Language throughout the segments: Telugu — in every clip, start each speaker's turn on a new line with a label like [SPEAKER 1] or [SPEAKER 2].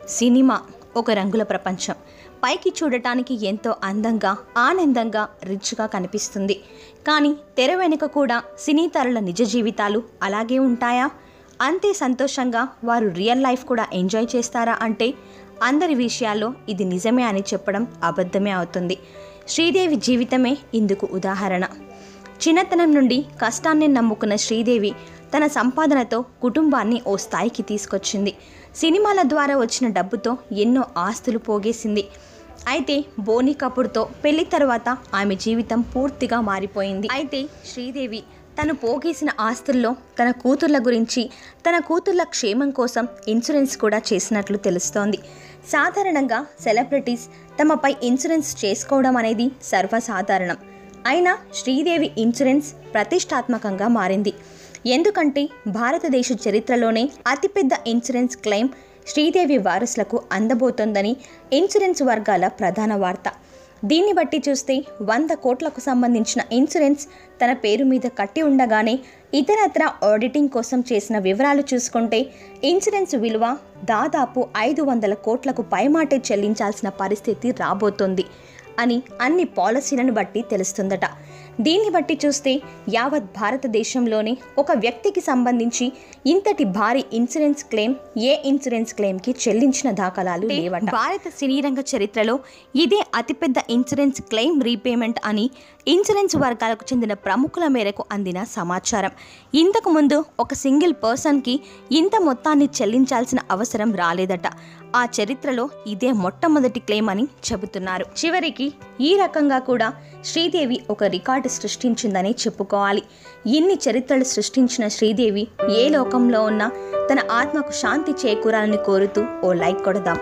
[SPEAKER 1] సినిమా ఒక రంగుల ప్రపంచం పైకి చూడటానికి ఎంతో అందంగా ఆనందంగా రిచ్గా కనిపిస్తుంది కానీ తెర వెనుక కూడా సినీ తరుల నిజ జీవితాలు అలాగే ఉంటాయా అంతే సంతోషంగా వారు రియల్ లైఫ్ కూడా ఎంజాయ్ చేస్తారా అంటే అందరి విషయాల్లో ఇది నిజమే అని చెప్పడం అబద్ధమే అవుతుంది శ్రీదేవి జీవితమే ఇందుకు ఉదాహరణ చిన్నతనం నుండి కష్టాన్ని నమ్ముకున్న శ్రీదేవి తన సంపాదనతో కుటుంబాన్ని ఓ స్థాయికి తీసుకొచ్చింది సినిమాల ద్వారా వచ్చిన డబ్బుతో ఎన్నో ఆస్తులు పోగేసింది అయితే బోని కపూర్తో పెళ్లి తర్వాత ఆమె జీవితం పూర్తిగా మారిపోయింది అయితే శ్రీదేవి తను పోగేసిన ఆస్తుల్లో తన కూతుర్ల గురించి తన కూతుర్ల క్షేమం కోసం ఇన్సూరెన్స్ కూడా చేసినట్లు తెలుస్తోంది సాధారణంగా సెలబ్రిటీస్ తమపై ఇన్సూరెన్స్ చేసుకోవడం అనేది సర్వసాధారణం అయినా శ్రీదేవి ఇన్సూరెన్స్ ప్రతిష్టాత్మకంగా మారింది ఎందుకంటే భారతదేశ చరిత్రలోనే అతిపెద్ద ఇన్సూరెన్స్ క్లెయిమ్ శ్రీదేవి వారసులకు అందబోతోందని ఇన్సూరెన్స్ వర్గాల ప్రధాన వార్త దీన్ని బట్టి చూస్తే వంద కోట్లకు సంబంధించిన ఇన్సూరెన్స్ తన పేరు మీద కట్టి ఉండగానే ఇతరత్ర ఆడిటింగ్ కోసం చేసిన వివరాలు చూసుకుంటే ఇన్సూరెన్స్ విలువ దాదాపు ఐదు వందల కోట్లకు పైమాటే చెల్లించాల్సిన పరిస్థితి రాబోతోంది అని అన్ని పాలసీలను బట్టి తెలుస్తుందట దీన్ని బట్టి చూస్తే యావత్ భారతదేశంలోనే ఒక వ్యక్తికి సంబంధించి ఇంతటి భారీ ఇన్సూరెన్స్ క్లెయిమ్ ఏ ఇన్సూరెన్స్ క్లెయిమ్కి చెల్లించిన దాఖలాలు లేవట భారత సినీ రంగ చరిత్రలో ఇదే అతిపెద్ద ఇన్సూరెన్స్ క్లెయిమ్ రీపేమెంట్ అని ఇన్సూరెన్స్ వర్గాలకు చెందిన ప్రముఖుల మేరకు అందిన సమాచారం ఇంతకు ముందు ఒక సింగిల్ పర్సన్కి ఇంత మొత్తాన్ని చెల్లించాల్సిన అవసరం రాలేదట ఆ చరిత్రలో ఇదే మొట్టమొదటి క్లెయిమ్ అని చెబుతున్నారు చివరికి ఈ రకంగా కూడా శ్రీదేవి ఒక రికార్డు సృష్టించిందని చెప్పుకోవాలి ఇన్ని చరిత్రలు సృష్టించిన శ్రీదేవి ఏ లోకంలో ఉన్నా తన ఆత్మకు శాంతి చేకూరాలని కోరుతూ ఓ లైక్ కొడదాం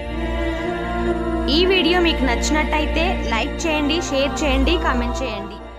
[SPEAKER 1] ఈ వీడియో మీకు నచ్చినట్టయితే లైక్ చేయండి షేర్ చేయండి కామెంట్ చేయండి